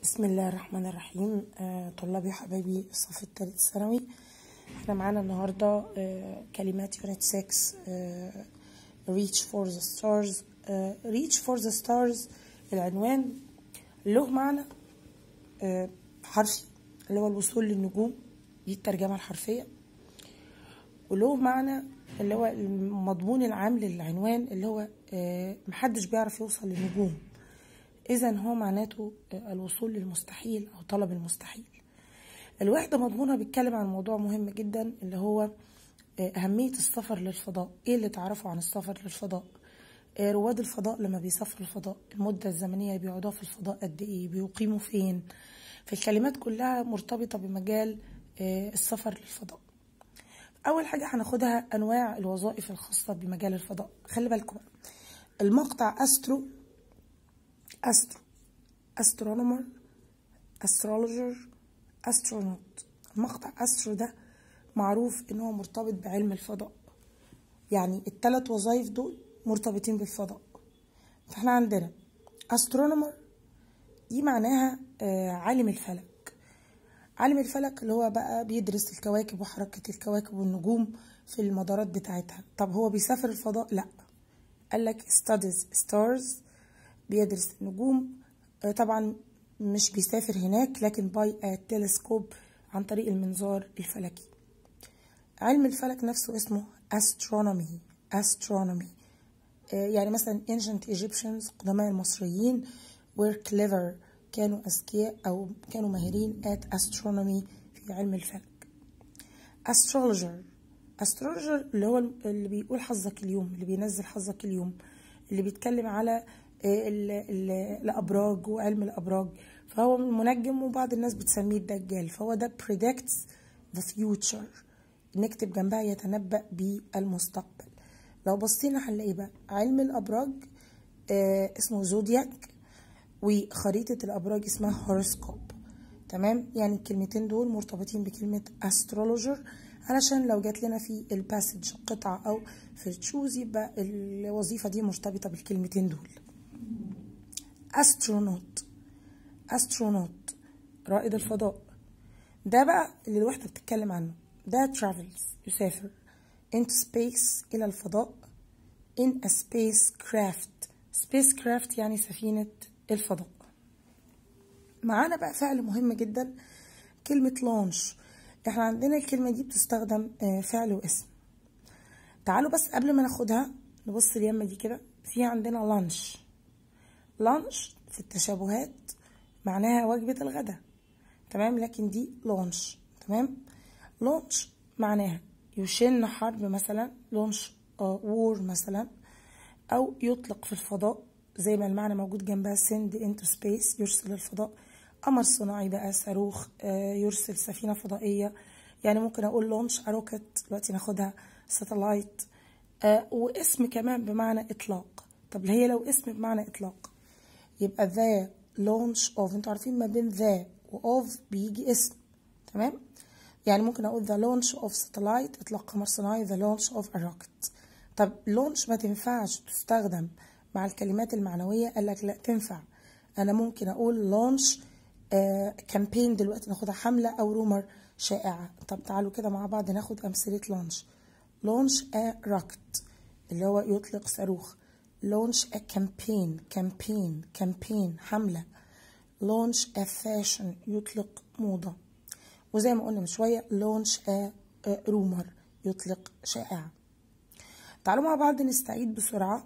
بسم الله الرحمن الرحيم آه، طلابي وحبايبي الصف الثالث الثانوي احنا معانا النهارده آه، كلمات يونت 6 آه، reach for the stars آه، reach for the stars العنوان له معنى آه، حرفي اللي هو الوصول للنجوم دي الترجمة الحرفية وله معنى اللي هو المضمون العام للعنوان اللي هو آه، محدش بيعرف يوصل للنجوم إذا هو معناته آه، الوصول للمستحيل أو طلب المستحيل الوحدة مضمونها بيتكلم عن موضوع مهم جدا اللي هو آه، أهمية السفر للفضاء إيه اللي تعرفوا عن السفر للفضاء آه، رواد الفضاء لما بيسافروا الفضاء المدة الزمنية اللي بيقعدوها في الفضاء قد إيه بيقيموا فين فالكلمات كلها مرتبطة بمجال آه، السفر للفضاء أول حاجة هناخدها أنواع الوظائف الخاصة بمجال الفضاء خلي بالكم بقى. المقطع أسترو أسترو أسترونومر أسترولوجر أسترونوت المقطع أسترو ده معروف إن هو مرتبط بعلم الفضاء يعني الثلاث وظائف دول مرتبطين بالفضاء فاحنا عندنا أسترونومر دي معناها آه، عالم الفلك عالم الفلك اللي هو بقى بيدرس الكواكب وحركة الكواكب والنجوم في المدارات بتاعتها طب هو بيسافر الفضاء لا قال لك studies stars بيدرس النجوم آه، طبعا مش بيسافر هناك لكن باي تلسكوب عن طريق المنظار الفلكي علم الفلك نفسه اسمه astronomy astronomy آه، يعني مثلا ancient Egyptians قدماء المصريين were clever كانوا أذكياء أو كانوا ماهرين at astronomy في علم الفلك astrologer astrologer اللي هو اللي بيقول حظك اليوم اللي بينزل حظك اليوم اللي بيتكلم على آه، ال- ال- الأبراج وعلم الأبراج فهو منجم وبعض الناس بتسميه الدجال فهو ده predicts the future نكتب جنبها يتنبأ بالمستقبل لو بصينا هنلاقي بقى علم الأبراج آه اسمه زودياك وخريطة الأبراج اسمها هوروسكوب تمام يعني الكلمتين دول مرتبطين بكلمة astrologer علشان لو جات لنا في الباسج قطعة أو في التشوز يبقى الوظيفة دي مرتبطة بالكلمتين دول astronaut astronaut رائد الفضاء ده بقى اللي الوحدة بتتكلم عنه ده travels يسافر into space إلى الفضاء in a spacecraft spacecraft يعني سفينة الفضاء معانا بقى فعل مهم جدا كلمة launch احنا عندنا الكلمة دي بتستخدم آه، فعل واسم تعالوا بس قبل ما ناخدها نبص اليمة دي كده في عندنا لانش لانش في التشابهات معناها وجبة الغداء تمام لكن دي لونش تمام لونش معناها يشن حرب مثلا لونش وور مثلا أو يطلق في الفضاء زي ما المعنى موجود جنبها send into space يرسل الفضاء قمر صناعي بقى صاروخ آه، يرسل سفينة فضائية يعني ممكن أقول لونش روكت دلوقتي ناخدها ساتلايت آه واسم كمان بمعنى إطلاق طب هي لو اسم بمعنى إطلاق يبقى ذا launch of انتوا عارفين ما بين ذا و of بيجي اسم تمام يعني ممكن اقول the launch of satellite اطلاق قمر صناعي the launch of a rocket طب launch ما تنفعش تستخدم مع الكلمات المعنوية قال لك لا تنفع انا ممكن اقول launch كامبين دلوقتي ناخدها حملة او رومر شائعة طب تعالوا كده مع بعض ناخد امثلة launch launch a rocket اللي هو يطلق صاروخ launch a campaign campaign campaign حملة launch a fashion يطلق موضة وزي ما قلنا من شوية launch a, a rumor يطلق شائعة تعالوا مع بعض نستعيد بسرعة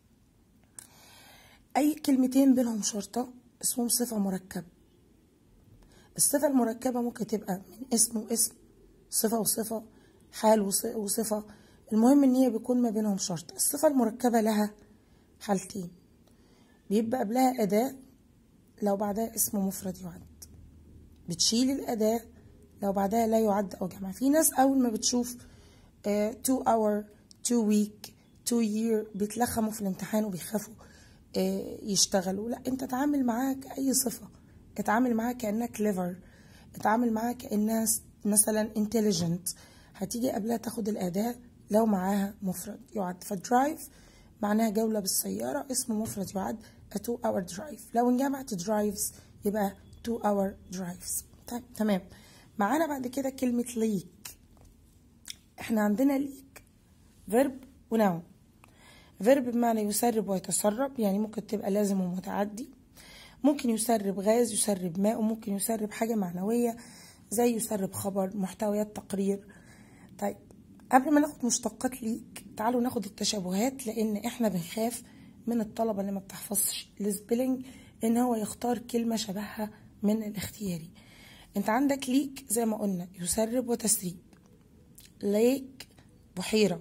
أي كلمتين بينهم شرطة اسمهم صفة مركبة الصفة المركبة ممكن تبقى من اسم واسم صفة وصفة حال وص- وصفة المهم ان هي بيكون ما بينهم شرط الصفة المركبة لها حالتين بيبقى قبلها أداة لو بعدها اسم مفرد يعد بتشيل الأداة لو بعدها لا يعد أو جمع في ناس أول ما بتشوف آه, two hour two week two year بيتلخموا في الامتحان وبيخافوا آه, يشتغلوا لا انت اتعامل معاها كأي صفة اتعامل معاها كأنها clever اتعامل معاها كأنها س- مثلا intelligent هتيجي قبلها تاخد الأداة لو معاها مفرد يعد فدرايف معناها جولة بالسيارة اسم مفرد يعد a two hour drive لو انجمعت drives يبقى to our drives طيب تمام معانا بعد كده كلمة leak احنا عندنا leak verb ونوع verb بمعنى يسرب ويتسرب يعني ممكن تبقى لازم ومتعدي ممكن يسرب غاز يسرب ماء وممكن يسرب حاجة معنوية زي يسرب خبر محتويات تقرير طيب قبل ما ناخد مشتقات ليك تعالوا ناخد التشابهات لان احنا بنخاف من الطلبة اللي ما بتحفظش السبيلنج ان هو يختار كلمة شبهها من الاختياري انت عندك ليك زي ما قلنا يسرب وتسريب ليك بحيرة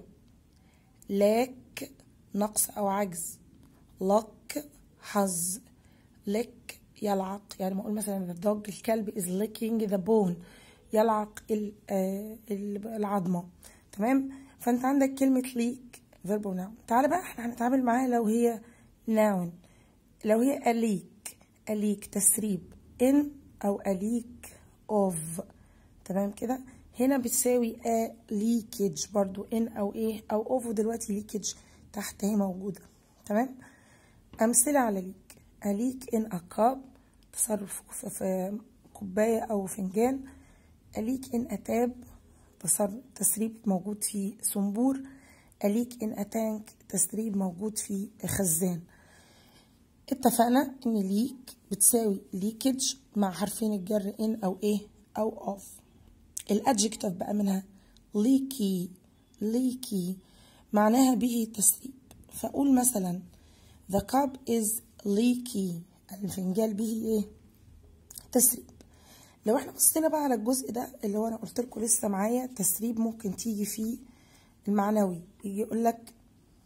لاك نقص او عجز لك حظ لك يلعق يعني ما اقول مثلا the dog الكلب is licking the bone يلعق ال- آه، ال- العظمه تمام فانت عندك كلمه ليك verb وناون تعالى بقى احنا هنتعامل معاها لو هي noun لو هي أليك أليك تسريب in أو أليك of تمام كده هنا بتساوي a leakage برضو in أو ايه أو of ودلوقتي leakage تحت اهي موجودة تمام أمثلة على ليك أليك in a cup تصرف في- في كوباية أو فنجان أليك in a tap تصر- تسريب موجود في صنبور أليك in a tank تسريب موجود في خزان اتفقنا ان ليك بتساوي ليكج مع حرفين الجر ان او ايه او اوف الادجكتيف بقى منها leaky leaky معناها به تسريب فاقول مثلا the cup is leaky الفنجان به ايه تسريب لو احنا بصينا بقى على الجزء ده اللي هو انا قلت لكم لسه معايا تسريب ممكن تيجي فيه المعنوي يجي يقول لك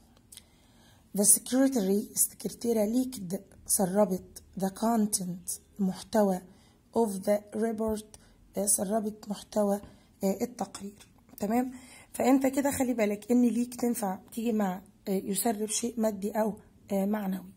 The secretary السكرتيرة leaked سربت the content المحتوى of the report آه، سربت محتوى آه، التقرير تمام فانت كده خلي بالك ان ليك تنفع تيجي مع آه، يسرب شيء مادي او آه، معنوي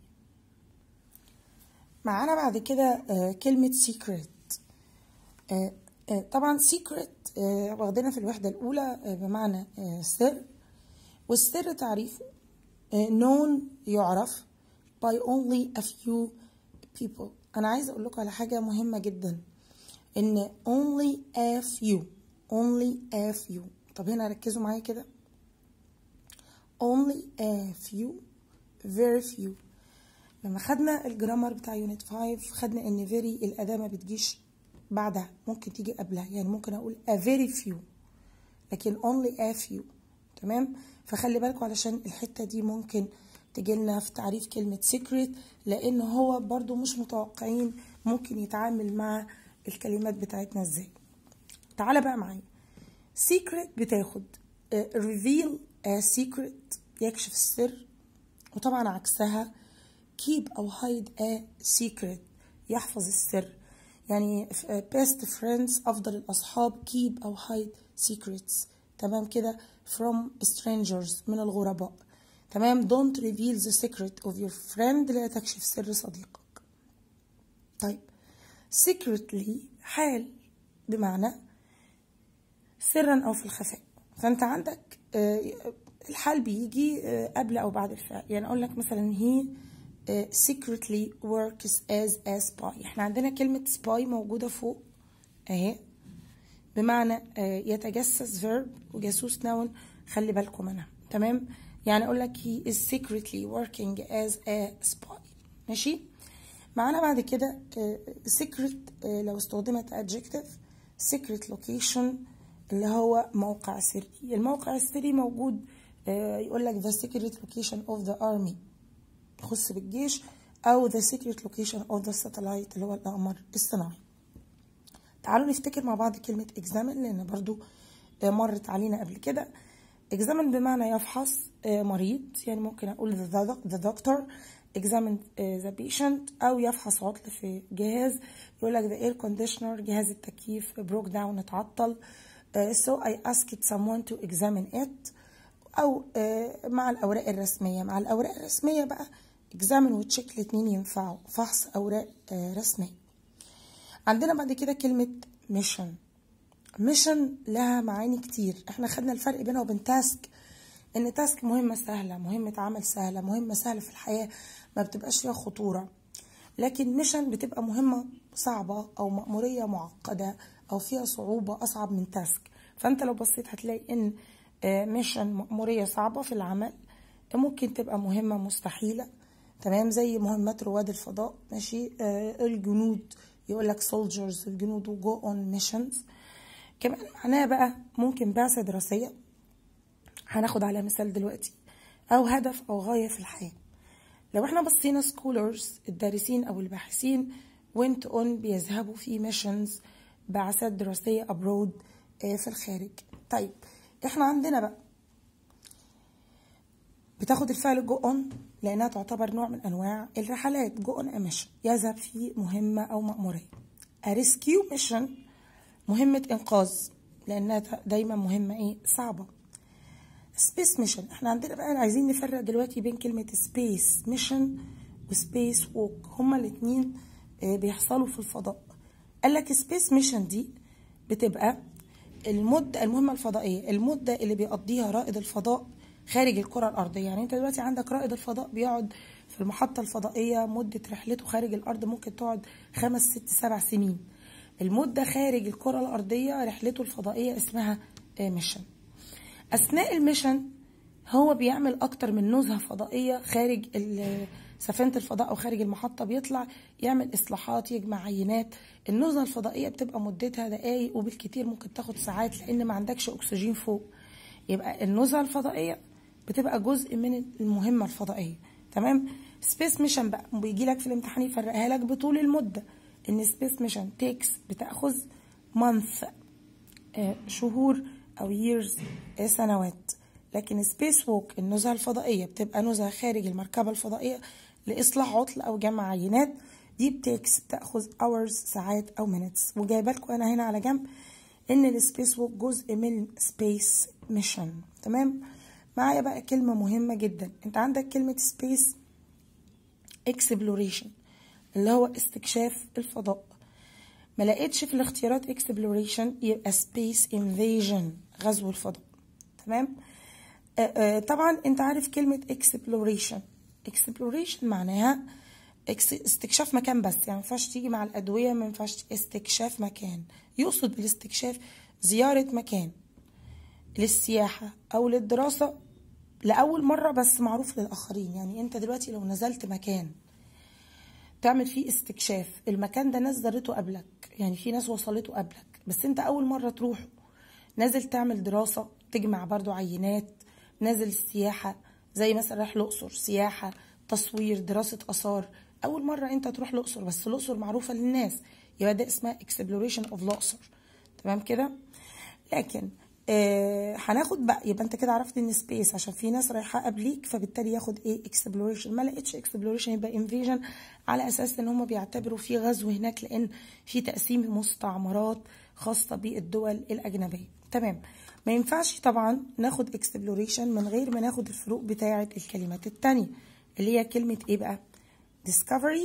معانا بعد كده آه، كلمة secret آه، آه، طبعا secret آه، واخدينها في الوحدة الأولى آه، بمعنى آه، سر والسر تعريفه آه، known يعرف by only a few people أنا عايزة أقول لكم على حاجة مهمة جدا إن only a few only a few طب هنا ركزوا معايا كده only a few very few لما خدنا الجرامر بتاع يونت 5 خدنا ان very الأداة ما بتجيش بعدها ممكن تيجي قبلها يعني ممكن أقول a very few لكن only a few تمام فخلي بالكم علشان الحتة دي ممكن تجيلنا في تعريف كلمة secret لأن هو برضو مش متوقعين ممكن يتعامل مع الكلمات بتاعتنا ازاي تعالى بقى معايا secret بتاخد آه، reveal a secret يكشف السر وطبعا عكسها keep أو hide a secret يحفظ السر يعني ف- آه، best friends أفضل الأصحاب keep أو hide secrets تمام كده from strangers من الغرباء تمام don't reveal the secret of your friend لا تكشف سر صديقك طيب secretly حال بمعنى سرا او في الخفاء فانت عندك آه، الحال بيجي آه، قبل او بعد الفعل يعني اقول لك مثلا he آه، secretly works as a spy احنا عندنا كلمة spy موجودة فوق اهي بمعنى آه، يتجسس verb وجاسوس noun خلي بالكم منها تمام يعني اقول لك he is secretly working as a spy ماشي معانا بعد كده آه، secret آه، لو استخدمت adjective secret location اللي هو موقع سري الموقع السري موجود آه، يقول لك the secret location of the army يخص بالجيش او the secret location of the satellite اللي هو القمر الصناعي تعالوا نفتكر مع بعض كلمة examine لأن برضو آه، مرت علينا قبل كده examine بمعنى يفحص آه، مريض يعني ممكن أقول the, doc- the doctor examine آه، the patient أو يفحص عطل في جهاز يقول لك the air conditioner جهاز التكييف broke down اتعطل آه، so I asked someone to examine it أو آه، مع الأوراق الرسمية مع الأوراق الرسمية بقى examine وتشيك الاتنين ينفعوا فحص أوراق آه، رسمية عندنا بعد كده كلمة ميشن ميشن لها معاني كتير احنا خدنا الفرق بينها وبين تاسك ان تاسك مهمة سهلة مهمة عمل سهلة مهمة سهلة في الحياة ما بتبقاش فيها خطورة لكن ميشن بتبقى مهمة صعبة أو مأمورية معقدة أو فيها صعوبة أصعب من تاسك فأنت لو بصيت هتلاقي إن ميشن مأمورية صعبة في العمل ممكن تبقى مهمة مستحيلة تمام زي مهمات رواد الفضاء ماشي آه الجنود يقول لك soldiers الجنود وجو اون ميشنز كمان معناها بقى ممكن بعثة دراسية هناخد على مثال دلوقتي أو هدف أو غاية في الحياة لو احنا بصينا سكولرز الدارسين أو الباحثين went on بيذهبوا في ميشنز بعثات دراسية abroad آه في الخارج طيب احنا عندنا بقى بتاخد الفعل جو اون لانها تعتبر نوع من انواع الرحلات جو اون اميشن يذهب في مهمه او مأموريه ريسكيو ميشن مهمه انقاذ لانها دايما مهمه ايه صعبه سبيس ميشن احنا عندنا بقى عايزين نفرق دلوقتي بين كلمه سبيس ميشن وسبيس ووك هما الاثنين بيحصلوا في الفضاء قال لك سبيس ميشن دي بتبقى المده المهمه الفضائيه المده اللي بيقضيها رائد الفضاء خارج الكرة الأرضية يعني أنت دلوقتي عندك رائد الفضاء بيقعد في المحطة الفضائية مدة رحلته خارج الأرض ممكن تقعد خمس ست سبع سنين المدة خارج الكرة الأرضية رحلته الفضائية اسمها ميشن أثناء الميشن هو بيعمل أكتر من نزهة فضائية خارج سفينة الفضاء أو خارج المحطة بيطلع يعمل إصلاحات يجمع عينات النزهة الفضائية بتبقى مدتها دقايق وبالكتير ممكن تاخد ساعات لأن ما عندكش أكسجين فوق يبقى النزهة الفضائية بتبقى جزء من المهمة الفضائية تمام سبيس ميشن بقى بيجي لك في الامتحان يفرقها لك بطول المدة ان سبيس ميشن تيكس بتاخذ مانث آه شهور او ييرز آه سنوات لكن سبيس ووك النزهة الفضائية بتبقى نزهة خارج المركبة الفضائية لإصلاح عطل أو جمع عينات دي بتيكس بتاخذ hours ساعات أو minutes وجايبه لكم أنا هنا على جنب إن السبيس ووك جزء من سبيس ميشن تمام معايا بقى كلمة مهمة جدا انت عندك كلمة سبيس اكسبلوريشن اللي هو استكشاف الفضاء ما لقيتش في الاختيارات اكسبلوريشن يبقى سبيس انفيجن غزو الفضاء تمام آآ آآ طبعا انت عارف كلمة اكسبلوريشن اكسبلوريشن معناها استكشاف مكان بس يعني ما ينفعش تيجي مع الادويه ما ينفعش استكشاف مكان يقصد بالاستكشاف زياره مكان للسياحة أو للدراسة لأول مرة بس معروف للآخرين يعني أنت دلوقتي لو نزلت مكان تعمل فيه استكشاف المكان ده ناس زارته قبلك يعني في ناس وصلته قبلك بس أنت أول مرة تروحه نازل تعمل دراسة تجمع برضو عينات نازل السياحة زي مثلا رايح الأقصر سياحة تصوير دراسة آثار أول مرة أنت تروح الأقصر بس الأقصر معروفة للناس يبقى ده اسمها exploration of الأقصر تمام كده لكن آه هناخد بقى يبقى انت كده عرفت ان سبيس عشان في ناس رايحه قبليك فبالتالي ياخد ايه اكسبلوريشن ما لقيتش اكسبلوريشن يبقى انفيجن على اساس ان هم بيعتبروا في غزو هناك لان في تقسيم مستعمرات خاصه بالدول الاجنبيه تمام ما ينفعش طبعا ناخد اكسبلوريشن من غير ما ناخد الفروق بتاعه الكلمات التانية اللي هي كلمه ايه بقى discovery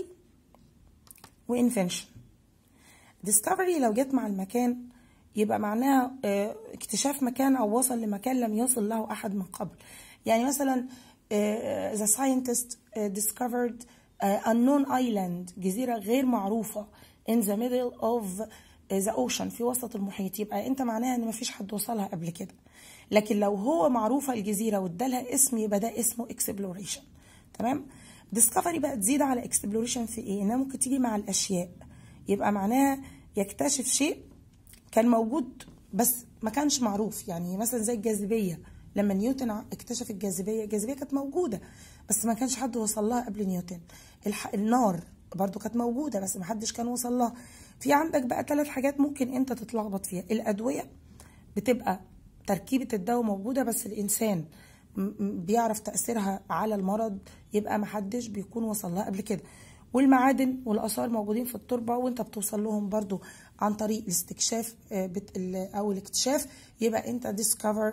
وانفنشن discovery لو جت مع المكان يبقى معناها اكتشاف مكان او وصل لمكان لم يصل له احد من قبل يعني مثلا the scientist discovered unknown island جزيرة غير معروفة in the middle of the ocean في وسط المحيط يبقى انت معناها ان مفيش حد وصلها قبل كده لكن لو هو معروفة الجزيرة وادالها اسم يبقى ده اسمه exploration تمام discovery بقى تزيد على exploration في ايه انها ممكن تيجي مع الاشياء يبقى معناها يكتشف شيء كان موجود بس ما كانش معروف يعني مثلا زي الجاذبيه لما نيوتن اكتشف الجاذبيه الجاذبيه كانت موجوده بس ما كانش حد وصل لها قبل نيوتن الح... النار برضو كانت موجوده بس ما حدش كان وصل لها في عندك بقى ثلاث حاجات ممكن انت تتلخبط فيها الادويه بتبقى تركيبه الدواء موجوده بس الانسان بيعرف تاثيرها على المرض يبقى ما حدش بيكون وصل لها قبل كده والمعادن والاثار موجودين في التربه وانت بتوصل لهم برضو عن طريق الاستكشاف او الاكتشاف يبقى انت discover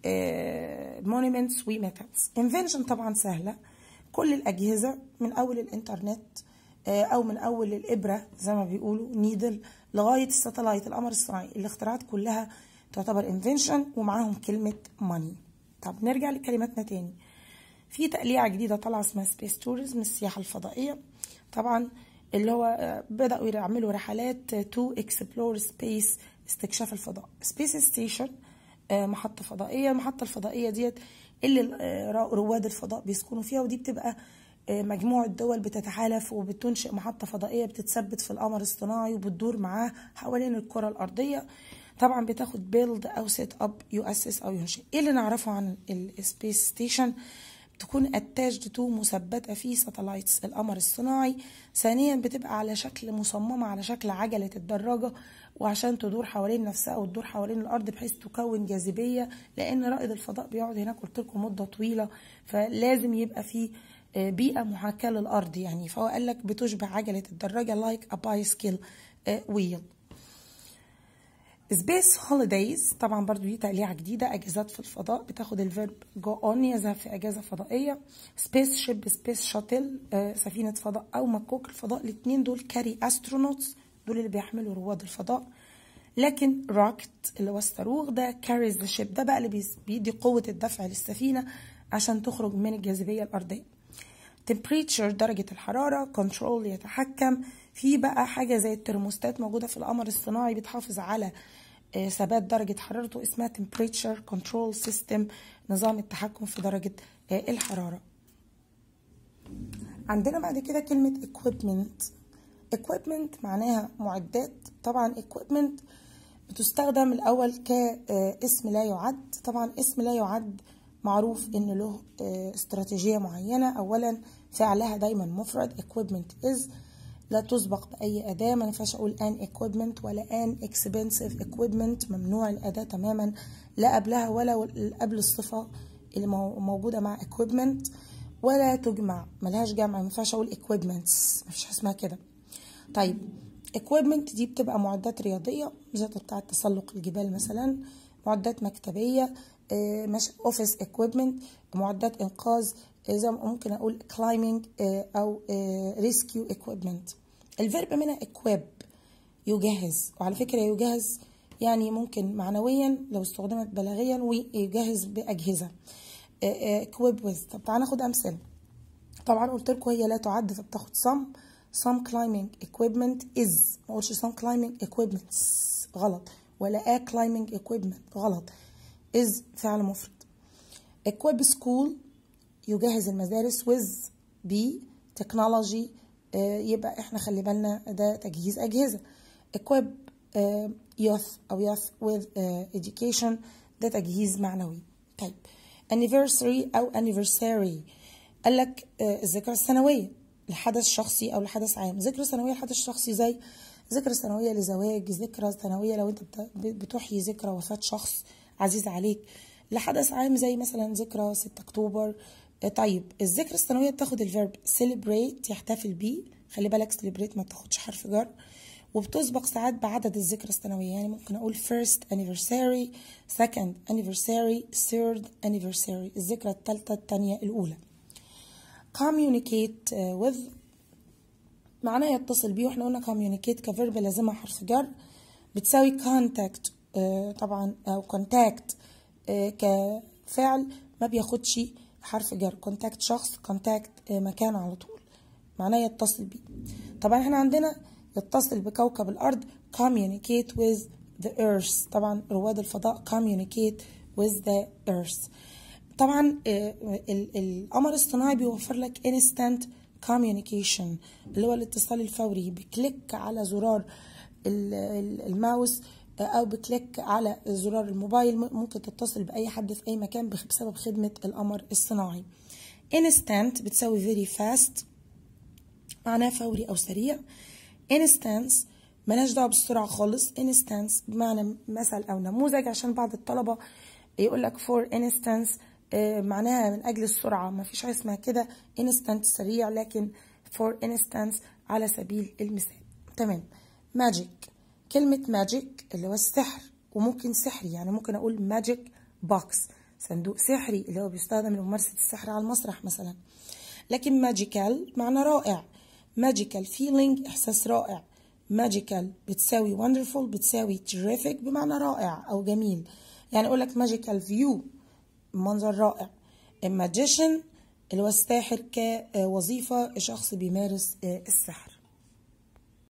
monuments وميثودز invention طبعا سهله كل الاجهزه من اول الانترنت او من اول الابره زي ما بيقولوا نيدل لغايه الساتلايت القمر الصناعي الاختراعات كلها تعتبر invention ومعاهم كلمه money طب نرجع لكلماتنا تاني في تقليعه جديده طالعه اسمها سبيس توريزم السياحه الفضائيه طبعا اللي هو بدأوا يعملوا رحلات تو اكسبلور سبيس استكشاف الفضاء سبيس ستيشن محطة فضائية المحطة الفضائية ديت اللي رواد الفضاء بيسكنوا فيها ودي بتبقى مجموعة دول بتتحالف وبتنشئ محطة فضائية بتتثبت في القمر الصناعي وبتدور معاه حوالين الكرة الأرضية طبعا بتاخد بيلد أو سيت أب يؤسس أو ينشئ إيه اللي نعرفه عن السبيس ستيشن تكون اتاجد تو مثبتة في ساتلايتس القمر الصناعي ثانيا بتبقى على شكل مصممة على شكل عجلة الدراجة وعشان تدور حوالين نفسها وتدور حوالين الأرض بحيث تكون جاذبية لأن رائد الفضاء بيقعد هناك قلت لكم مدة طويلة فلازم يبقى في بيئة محاكاة للأرض يعني فهو قال لك بتشبه عجلة الدراجة لايك ا بايسكل ويل سبيس هوليدايز طبعا برضو دي تقليعة جديدة أجازات في الفضاء بتاخد الفيرب جو اون يذهب في أجازة فضائية سبيس شيب سبيس شاتل سفينة فضاء أو مكوك الفضاء الاتنين دول كاري أسترونوتس دول اللي بيحملوا رواد الفضاء لكن روكت اللي هو الصاروخ ده كاريز ذا شيب ده بقى اللي بيدي قوة الدفع للسفينة عشان تخرج من الجاذبية الأرضية temperature درجة الحرارة control يتحكم في بقى حاجة زي الترموستات موجودة في القمر الصناعي بتحافظ على ثبات درجة حرارته اسمها temperature control system نظام التحكم في درجة الحرارة عندنا بعد كده كلمة equipment equipment معناها معدات طبعا equipment بتستخدم الأول كاسم لا يعد طبعا اسم لا يعد معروف ان له استراتيجية معينة اولا فعلها دايما مفرد equipment is لا تسبق بأي أداة ما ينفعش أقول an equipment ولا an expensive equipment ممنوع الأداة تماما لا قبلها ولا قبل الصفة اللي موجودة مع equipment ولا تجمع ملهاش جمع ما ينفعش أقول equipments مفيش حاجة اسمها كده طيب equipment دي بتبقى معدات رياضية زي بتاعة تسلق الجبال مثلا معدات مكتبية مش اوفيس equipment معدات انقاذ زي ما ممكن اقول climbing او rescue equipment الفيرب منها equip يجهز وعلى فكرة يجهز يعني ممكن معنويا لو استخدمت بلاغيا ويجهز بأجهزة equip with طب تعالى ناخد أمثلة طبعا قلت لكم هي لا تعد فبتاخد some some climbing equipment is ما قلتش some climbing equipments غلط ولا a climbing equipment غلط is فعل مفرد equip school يجهز المدارس with b technology آه يبقى احنا خلي بالنا ده تجهيز اجهزه equip آه youth او youth with آه education ده تجهيز معنوي طيب anniversary او anniversary قال لك الذكرى السنويه لحدث شخصي او لحدث عام ذكرى سنويه لحدث شخصي زي ذكرى سنويه لزواج ذكرى سنويه لو انت بتحيي ذكرى وفاه شخص عزيز عليك لحدث عام زي مثلا ذكرى 6 اكتوبر طيب الذكرى السنويه بتاخد الفيرب celebrate يحتفل بيه خلي بالك celebrate ما بتاخدش حرف جر وبتسبق ساعات بعدد الذكرى السنويه يعني ممكن اقول first anniversary second anniversary third anniversary الذكرى الثالثه الثانيه الاولى communicate with معناه يتصل بيه واحنا قلنا communicate كفيرب لازمها حرف جر بتساوي contact طبعا او contact كفعل ما بياخدش حرف جر contact شخص contact مكان على طول معناه يتصل بيه طبعا احنا عندنا يتصل بكوكب الارض communicate with the earth طبعا رواد الفضاء communicate with the earth طبعا القمر الصناعي بيوفر لك instant communication اللي هو الاتصال الفوري بكليك على زرار الماوس او بكليك على زرار الموبايل ممكن تتصل باي حد في اي مكان بسبب خدمه القمر الصناعي instant بتساوي very fast معناه فوري او سريع instance ملهاش دعوه بالسرعه خالص instance بمعنى مثل او نموذج عشان بعض الطلبه يقول لك for instance معناها من أجل السرعة ما فيش حاجة اسمها كده instant سريع لكن for instance على سبيل المثال تمام magic كلمة magic اللي هو السحر وممكن سحري يعني ممكن أقول magic box صندوق سحري اللي هو بيستخدم لممارسة السحر على المسرح مثلا لكن magical معنى رائع magical feeling إحساس رائع magical بتساوي wonderful بتساوي terrific بمعنى رائع أو جميل يعني أقول لك magical view منظر رائع الماجيشن اللي هو الساحر كوظيفة شخص بيمارس السحر